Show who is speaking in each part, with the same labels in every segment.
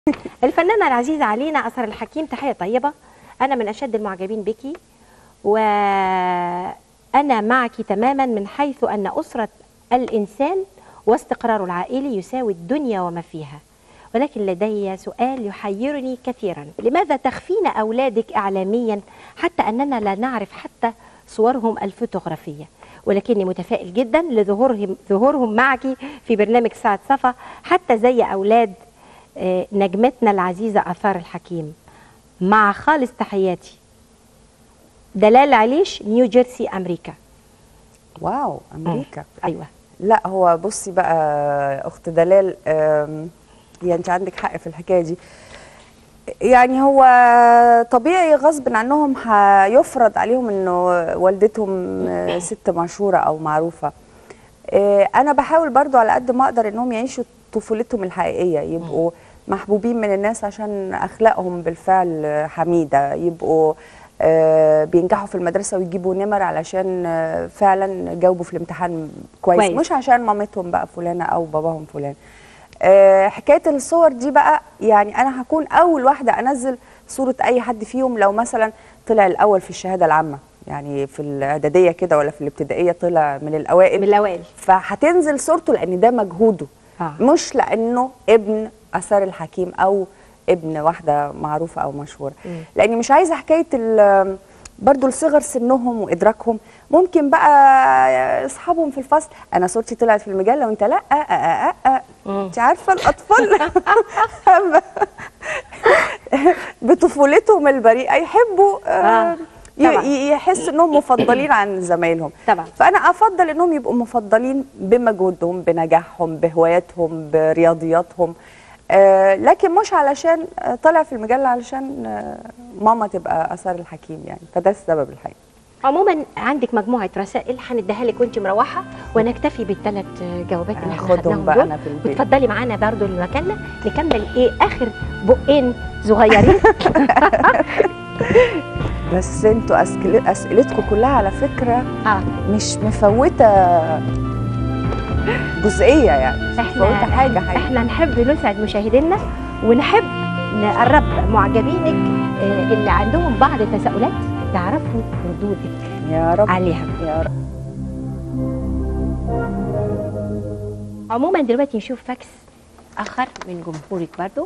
Speaker 1: الفنانة العزيزة علينا أثر الحكيم تحية طيبة أنا من أشد المعجبين بك وأنا معك تماما من حيث أن أسرة الإنسان واستقراره العائلي يساوي الدنيا وما فيها ولكن لدي سؤال يحيرني كثيرا لماذا تخفين أولادك إعلاميا حتى أننا لا نعرف حتى صورهم الفوتوغرافية ولكني متفائل جدا لظهورهم ظهورهم معك في برنامج ساعة صفا حتى زي أولاد آه، نجمتنا العزيزة آثار الحكيم مع خالص تحياتي دلال عليش نيو جيرسي أمريكا
Speaker 2: واو امريكا
Speaker 1: أيوة
Speaker 2: لا هو بصي بقى اخت دلال آم، يعني انت عندك حق في الحكايه دي يعني هو طبيعي غصب عنهم هيفرض عليهم انه والدتهم آه، ست مشهوره او معروفه آه، انا بحاول برضو على قد ما اقدر انهم يعيشوا طفولتهم الحقيقيه يبقوا محبوبين من الناس عشان اخلاقهم بالفعل آه، حميده يبقوا آه، بينجحوا في المدرسه ويجيبوا نمر علشان آه، فعلا جاوبوا في الامتحان كويس,
Speaker 1: كويس.
Speaker 2: كويس. مش عشان مامتهم بقى فلانه او باباهم فلان آه، حكايه الصور دي بقى يعني انا هكون اول واحده انزل صوره اي حد فيهم لو مثلا طلع الاول في الشهاده العامه يعني في الاعداديه كده ولا في الابتدائيه طلع من الاوائل
Speaker 1: من الأوائل
Speaker 2: فهتنزل صورته لان ده مجهوده
Speaker 1: آه.
Speaker 2: مش لانه ابن اثار الحكيم او ابن واحده معروفه او مشهوره
Speaker 1: مم.
Speaker 2: لاني مش عايزه حكايه ال- برضو لصغر سنهم وادراكهم ممكن بقى اصحابهم في الفصل انا صورتي طلعت في المجله وانت لا أه أه أه أه.
Speaker 1: مم.
Speaker 2: انت عارفه الاطفال بطفولتهم البريئه يحبوا آه،
Speaker 1: آه،
Speaker 2: ي-
Speaker 1: طبعاً.
Speaker 2: ي- يحسوا انهم مفضلين عن زمايلهم
Speaker 1: طبعا
Speaker 2: فانا افضل انهم يبقوا مفضلين بمجهودهم بنجاحهم بهواياتهم برياضياتهم آه لكن مش علشان آه طلع في المجله علشان آه ماما تبقى اثار الحكيم يعني فده السبب الحقيقي
Speaker 1: عموما عندك مجموعة رسائل هنديها لك وانت مروحة ونكتفي بالثلاث جوابات اللي احنا
Speaker 2: هاخدهم
Speaker 1: خدناهم
Speaker 2: بقى
Speaker 1: دول
Speaker 2: انا في البيت
Speaker 1: وتفضلي معانا برضو لمكاننا نكمل ايه اخر بقين صغيرين
Speaker 2: بس انتوا أسئل- اسئلتكم كلها على فكره
Speaker 1: اه
Speaker 2: مش مفوته جزئيه يعني مش مفوته
Speaker 1: احنا
Speaker 2: حاجه حقيقيه
Speaker 1: احنا نحب نسعد مشاهدينا ونحب نقرب معجبينك آه، اللي عندهم بعض التساؤلات تعرفوا ردودك
Speaker 2: يا رب
Speaker 1: عليها
Speaker 2: يا رب
Speaker 1: عموما دلوقتي نشوف فاكس اخر من جمهورك برضو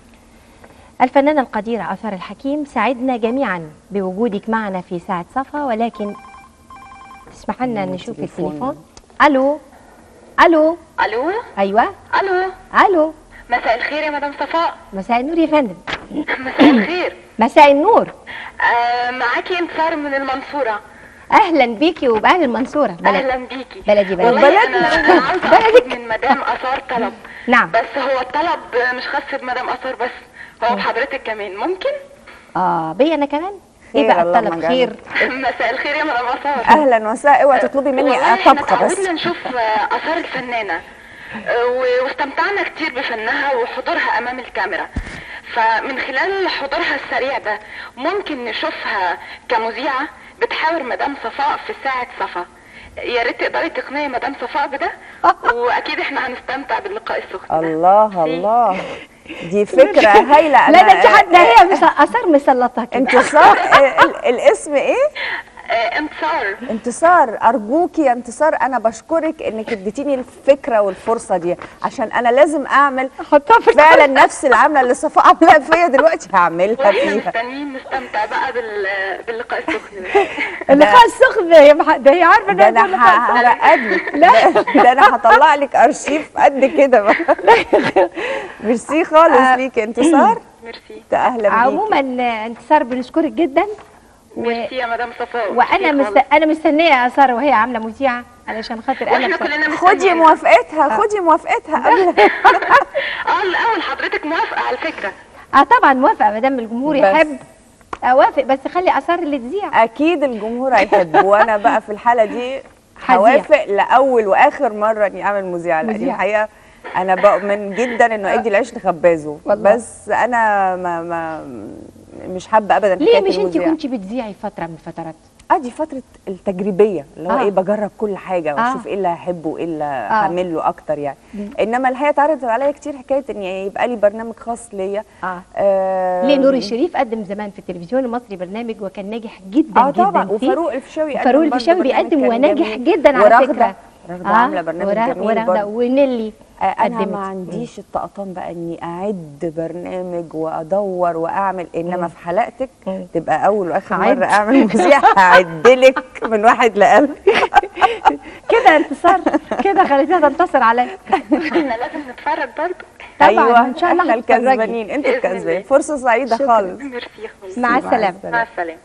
Speaker 1: الفنانة القديرة آثار الحكيم سعدنا جميعا بوجودك معنا في ساعة صفا ولكن تسمح لنا نشوف
Speaker 2: التليفون.
Speaker 1: التليفون الو الو
Speaker 3: الو
Speaker 1: ايوه
Speaker 3: الو
Speaker 1: الو
Speaker 3: مساء الخير يا مدام صفاء
Speaker 1: مساء النور يا فندم
Speaker 3: مساء الخير
Speaker 1: مساء النور
Speaker 3: آه معاكي انتصار من المنصوره
Speaker 1: اهلا بيكي وباهل المنصوره بلد
Speaker 3: اهلا بيكي
Speaker 1: بلدي بلدي
Speaker 3: والله انا أنا عاوزه اطلب من مدام اثار طلب
Speaker 1: نعم
Speaker 3: بس هو الطلب مش خاص بمدام اثار بس هو بحضرتك كمان ممكن
Speaker 1: اه بيا انا كمان
Speaker 2: خير،
Speaker 1: ايه بقى
Speaker 2: اللهم
Speaker 1: الطلب
Speaker 2: اجعله.
Speaker 1: خير
Speaker 3: مساء الخير يا مدام اثار
Speaker 2: اهلا وسهلا اوعي تطلبي مني
Speaker 3: والله
Speaker 2: آه
Speaker 3: احنا
Speaker 2: طبخه بس
Speaker 3: تعودنا نشوف آه، اثار الفنانه آه، و- واستمتعنا كتير بفنها وحضورها امام الكاميرا فمن خلال حضورها السريع ده ممكن نشوفها كمذيعه بتحاور مدام صفاء في ساعه صفا يا ريت تقدري تقنعي مدام صفاء بده واكيد احنا هنستمتع باللقاء السخن ده.
Speaker 2: الله الله دي فكره هايله
Speaker 1: لا
Speaker 2: أنا-
Speaker 1: ده انت حد هي مس- اثار مسلطه كده
Speaker 2: انتصار ال- ال- الاسم ايه
Speaker 3: آه، انتصار
Speaker 2: انتصار ارجوكي يا انتصار انا بشكرك انك اديتيني الفكره والفرصه دي عشان انا لازم اعمل
Speaker 1: حطها في
Speaker 2: فعلا نفس العمله اللي صفاء عاملاها فيا دلوقتي هعملها
Speaker 3: واحنا
Speaker 2: فيها
Speaker 3: مستنيين نستمتع بقى بال- باللقاء السخن ده
Speaker 1: اللقاء السخن يا مح... ده هي عارفه
Speaker 2: ده
Speaker 1: إنها
Speaker 2: انا
Speaker 1: اللقاء السخن.
Speaker 2: ه- هرقد لك ده, ده انا هطلع لك ارشيف قد كده بقى ميرسي خالص ليكي انتصار
Speaker 3: ميرسي
Speaker 2: ده اهلا بيكي
Speaker 1: عموما آه، انتصار بنشكرك جدا و...
Speaker 3: ميرسي يا مدام صفاء
Speaker 1: وانا
Speaker 3: ميرسي
Speaker 1: مست... انا مستنيه اثار وهي عامله مذيعه علشان خاطر انا
Speaker 3: واحنا
Speaker 1: بص-
Speaker 3: كلنا
Speaker 2: خدي
Speaker 3: مستنيين.
Speaker 2: موافقتها خدي موافقتها قبل
Speaker 3: اه الاول حضرتك موافقه على الفكره
Speaker 1: اه طبعا موافقه ما دام الجمهور
Speaker 2: بس.
Speaker 1: يحب اوافق بس خلي اثار اللي تذيع
Speaker 2: اكيد الجمهور هيحب وانا بقى في الحاله دي
Speaker 1: هذيع.
Speaker 2: هوافق لاول واخر مره اني اعمل مذيعه لان
Speaker 1: مذيعة.
Speaker 2: الحقيقه انا بؤمن جدا انه ادي العيش لخبازه
Speaker 1: والله.
Speaker 2: بس انا ما ما مش حابه ابدا
Speaker 1: ليه
Speaker 2: حكاية
Speaker 1: مش انت
Speaker 2: المذيعة.
Speaker 1: كنت بتذيعي فتره من الفترات
Speaker 2: اه دي فتره التجريبيه اللي هو
Speaker 1: آه.
Speaker 2: ايه بجرب كل حاجه
Speaker 1: آه.
Speaker 2: واشوف ايه اللي هحبه وايه اللي هعمل له اكتر يعني انما الحقيقه اتعرضت عليا كتير حكايه ان يبقى لي برنامج خاص ليا
Speaker 1: اه
Speaker 2: آه
Speaker 1: ليه نور الشريف قدم زمان في التلفزيون المصري برنامج وكان ناجح جدا
Speaker 2: اه طبعا
Speaker 1: جدا فيه.
Speaker 2: وفاروق الفيشاوي قدم
Speaker 1: فاروق
Speaker 2: برضه
Speaker 1: الفيشاوي
Speaker 2: برنامج
Speaker 1: بيقدم
Speaker 2: كان
Speaker 1: وناجح
Speaker 2: جميل.
Speaker 1: جدا على
Speaker 2: ورغدة-
Speaker 1: فكره
Speaker 2: رغدة عامله برنامج
Speaker 1: ورغ-
Speaker 2: جميل
Speaker 1: ورغدة
Speaker 2: برضه
Speaker 1: ونيلي
Speaker 2: آه، انا
Speaker 1: قدمت.
Speaker 2: ما عنديش الطقطان بقى اني اعد برنامج وادور واعمل انما في حلقتك
Speaker 1: مم.
Speaker 2: تبقى اول واخر
Speaker 1: هعد.
Speaker 2: مره اعمل مذيع هعدلك من واحد لألف
Speaker 1: كده انتصار كده خليتها تنتصر عليا
Speaker 3: احنا لازم نتفرج برضه
Speaker 1: طبعاً،
Speaker 2: ايوه
Speaker 1: إن شاء الله
Speaker 2: احنا
Speaker 1: هتتفرجي.
Speaker 2: الكسبانين انتوا
Speaker 3: بإذن
Speaker 2: الكسبانين
Speaker 3: الله.
Speaker 2: فرصه سعيده خالص
Speaker 3: ميرسي يا أخوي.
Speaker 1: مع السلامه
Speaker 3: مع السلامه